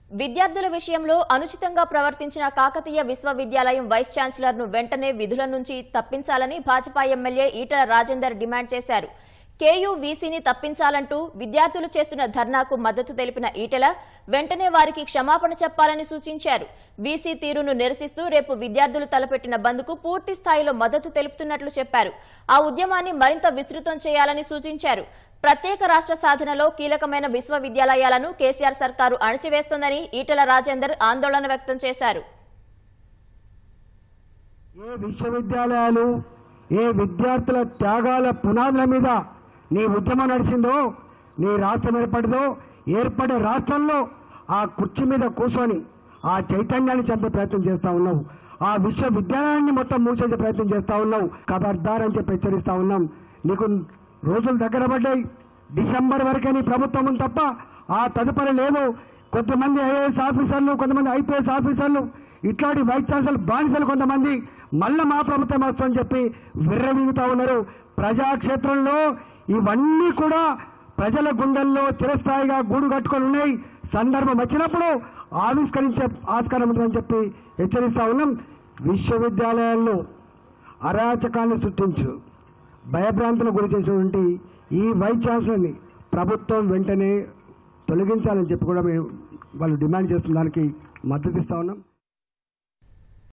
విద్యార్థుల విషయంలో అనుచితంగా ప్రవర్తించిన కాకతీయ విశ్వవిద్యాలయం వైస్ ఛాన్సలర్ ను వెంటనే విధుల నుంచి తప్పించాలని భాజపా ఎమ్మెల్యే ఈటల రాజేందర్ డిమాండ్ చేశారు కేయూ వీసీని తప్పించాలంటూ విద్యార్థులు చేస్తున్న ధర్నాకు మద్దతు తెలిపిన ఈటెల వెంటనే వారికి క్షమాపణ చెప్పాలని సూచించారు వీసీ తీరును నిరసిస్తూ రేపు విద్యార్థులు తలపెట్టిన బంద్కు పూర్తి స్థాయిలో మద్దతు తెలుపుతున్నట్లు చెప్పారు ఆ ఉద్యమాన్ని మరింత విస్తృతం చేయాలని సూచించారు ప్రత్యేక రాష్ట్ర సాధనలో కీలకమైన విశ్వవిద్యాలయాలను కేసీఆర్ సర్కారు అణచివేస్తోందని ఈటెల రాజేందర్ ఆందోళన వ్యక్తం చేశారు ఏ విశ్వవిద్యాలయాలు ఏ విద్యార్థుల త్యాగాల పునాదుల మీద నీ ఉద్యమం నడిచిందో నీ రాష్ట్రం ఏర్పడిందో ఏర్పడే రాష్ట్రంలో ఆ కుర్చీ మీద కూర్చొని ఆ చైతన్యాన్ని చంపే ప్రయత్నం చేస్తా ఉన్నావు ఆ విశ్వవిద్యాలయాన్ని మొత్తం మూసేసే ప్రయత్నం చేస్తా ఉన్నావు ఖబర్దార్ అని చెప్పి హెచ్చరిస్తా ఉన్నాం నీకు రోజులు దగ్గర పడ్డాయి డిసెంబర్ వరకే నీ ప్రభుత్వం ఉంది తప్ప ఆ తదుపరి లేదు కొంతమంది ఐఏఎస్ ఆఫీసర్లు కొంతమంది ఐపీఎస్ ఆఫీసర్లు ఇట్లాంటి వైస్ ఛాన్సలర్ బానిసలు కొంతమంది మళ్ళా మా ప్రభుత్వం వస్తుందని చెప్పి విర్రవీగుతా ఉన్నారు ప్రజాక్షేత్రంలో ఇవన్నీ కూడా ప్రజల గుండెల్లో చిరస్థాయిగా గూడు కట్టుకొని ఉన్నాయి సందర్భం వచ్చినప్పుడు ఆవిష్కరించే ఆస్కారం ఉంటుందని చెప్పి హెచ్చరిస్తా ఉన్నాం విశ్వవిద్యాలయాల్లో అరాచకాన్ని సృష్టించు భయభ్రాంతులకు గురి చేసినటువంటి ఈ వైస్ ఛాన్సలర్ని ప్రభుత్వం వెంటనే తొలగించాలని చెప్పి కూడా మేము వాళ్ళు డిమాండ్ చేస్తున్న దానికి మద్దతు ఇస్తా ఉన్నాం